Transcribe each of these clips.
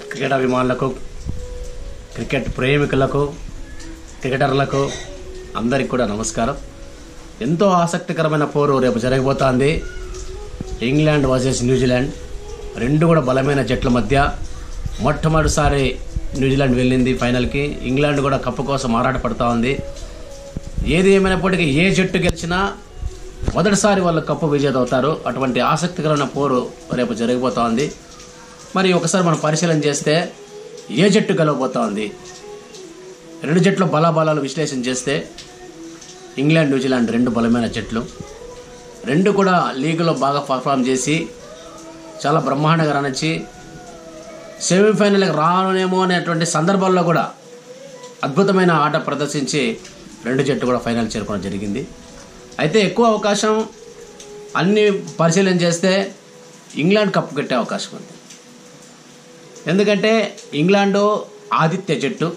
cricket అభిమానులకు cricket ప్రేమికులకు క్రికెటర్లకు అందరికి కూడా నమస్కారం ఎంతో ఆసక్తికరమైన పోరు రేపు జరగబోతోంది ఇంగ్లాండ్ వర్సెస్ న్యూజిలాండ్ రెండు కూడా బలమైన జట్ల మధ్య మొట్టమొదటిసారి న్యూజిలాండ్ వెళ్ళింది ఫైనల్కి ఇంగ్లాండ్ కూడా కప్పు కోసం ఆరాటపడుతూ ఉంది ఏది ఏమైనప్పటికీ ఏ జట్టు గెలిచినా మొదటిసారి వాళ్ళు కప్పు విజేత అవుతారు అటువంటి ఆసక్తికరమైన పోరు రేపు జరగబోతా ఉంది మరి ఒకసారి మనం పరిశీలన చేస్తే ఏ జట్టు గెలవబోతా ఉంది రెండు జట్ల బలాబలాలు విశ్లేషణ చేస్తే ఇంగ్లాండ్ న్యూజిలాండ్ రెండు బలమైన జట్లు రెండు కూడా లీగులో బాగా పర్ఫామ్ చేసి చాలా బ్రహ్మాండంగా రానిచ్చి సెమీఫైనల్కి రానేమో అనేటువంటి సందర్భాల్లో కూడా అద్భుతమైన ఆట ప్రదర్శించి రెండు జట్టు కూడా ఫైనల్ చేరుకోవడం జరిగింది అయితే ఎక్కువ అవకాశం అన్ని పరిశీలన చేస్తే ఇంగ్లాండ్ కప్పు కట్టే అవకాశం ఉంది ఎందుకంటే ఇంగ్లాండు ఆదిత్య జట్టు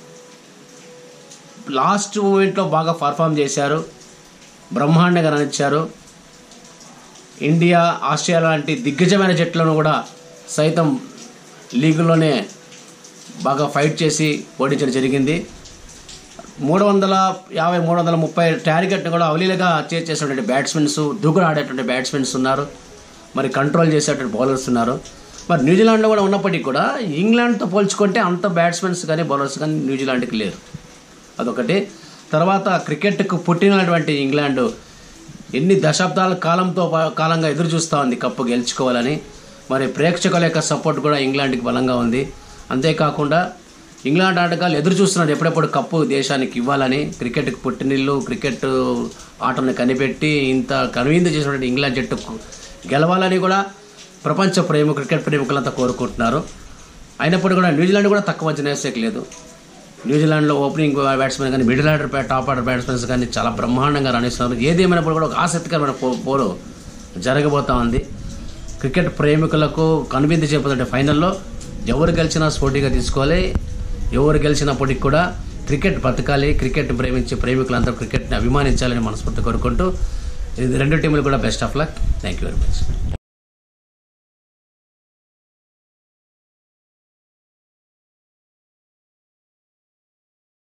లాస్ట్ మూమెంట్లో బాగా పర్ఫామ్ చేశారు బ్రహ్మాండంగా రానిచ్చారు ఇండియా ఆస్ట్రేలియా లాంటి దిగ్గజమైన జట్లను కూడా సైతం లీగులోనే బాగా ఫైట్ చేసి ఓడించడం జరిగింది మూడు వందల యాభై మూడు వందల ముప్పై టార్గెట్ని కూడా అవలీలగా చేజ్ చేసినటువంటి బ్యాట్స్మెన్స్ దూకుడు ఆడేటువంటి బ్యాట్స్మెన్స్ ఉన్నారు మరి కంట్రోల్ చేసేటువంటి బౌలర్స్ ఉన్నారు మరి న్యూజిలాండ్లో కూడా ఉన్నప్పటికీ కూడా ఇంగ్లాండ్తో పోల్చుకుంటే అంత బ్యాట్స్మెన్స్ కానీ బౌలర్స్ కానీ న్యూజిలాండ్కి లేరు అదొకటి తర్వాత క్రికెట్కు పుట్టినటువంటి ఇంగ్లాండ్ ఎన్ని దశాబ్దాల కాలంతో పా- కాలంగా ఎదురు చూస్తూ ఉంది కప్పు గెలుచుకోవాలని మరి ప్రేక్షకుల యొక్క సపోర్ట్ కూడా ఇంగ్లాండ్కి బలంగా ఉంది అంతేకాకుండా ఇంగ్లాండ్ ఆటగాళ్ళు ఎదురు చూస్తున్నారు ఎప్పుడెప్పుడు కప్పు దేశానికి ఇవ్వాలని క్రికెట్కి పుట్టినిల్లు క్రికెట్ ఆటను కనిపెట్టి ఇంత కనువిందు చేసినటువంటి ఇంగ్లాండ్ జట్టుకు గెలవాలని కూడా ప్రపంచ ప్రేమ క్రికెట్ ప్రేమికులంతా కోరుకుంటున్నారు అయినప్పటికీ కూడా న్యూజిలాండ్ కూడా తక్కువ అంచనా వేసేకి లేదు న్యూజిలాండ్లో ఓపెనింగ్ బ్యాట్స్మెన్ కానీ మిడిల్ ఆర్డర్ బ్యా- టాప్ ఆర్డర్ బ్యాట్స్మెన్స్ కానీ చాలా బ్రహ్మాండంగా రాణిస్తున్నారు ఏది ఏమైనప్పుడు కూడా ఒక ఆసక్తికరమైన పో పోరు జరగబోతా ఉంది క్రికెట్ ప్రేమికులకు కనువిందు చేయబోతుంటే ఫైనల్లో ఎవరు గెలిచినా స్పోర్టీగా తీసుకోవాలి ఎవరు గెలిచినప్పటికి కూడా క్రికెట్ బతకాలి క్రికెట్ ప్రేమించే ప్రేమికులందరూ క్రికెట్ని అభిమానించాలని మనస్ఫూర్తి కోరుకుంటూ ఇది రెండు టీములు కూడా best of luck thank you very much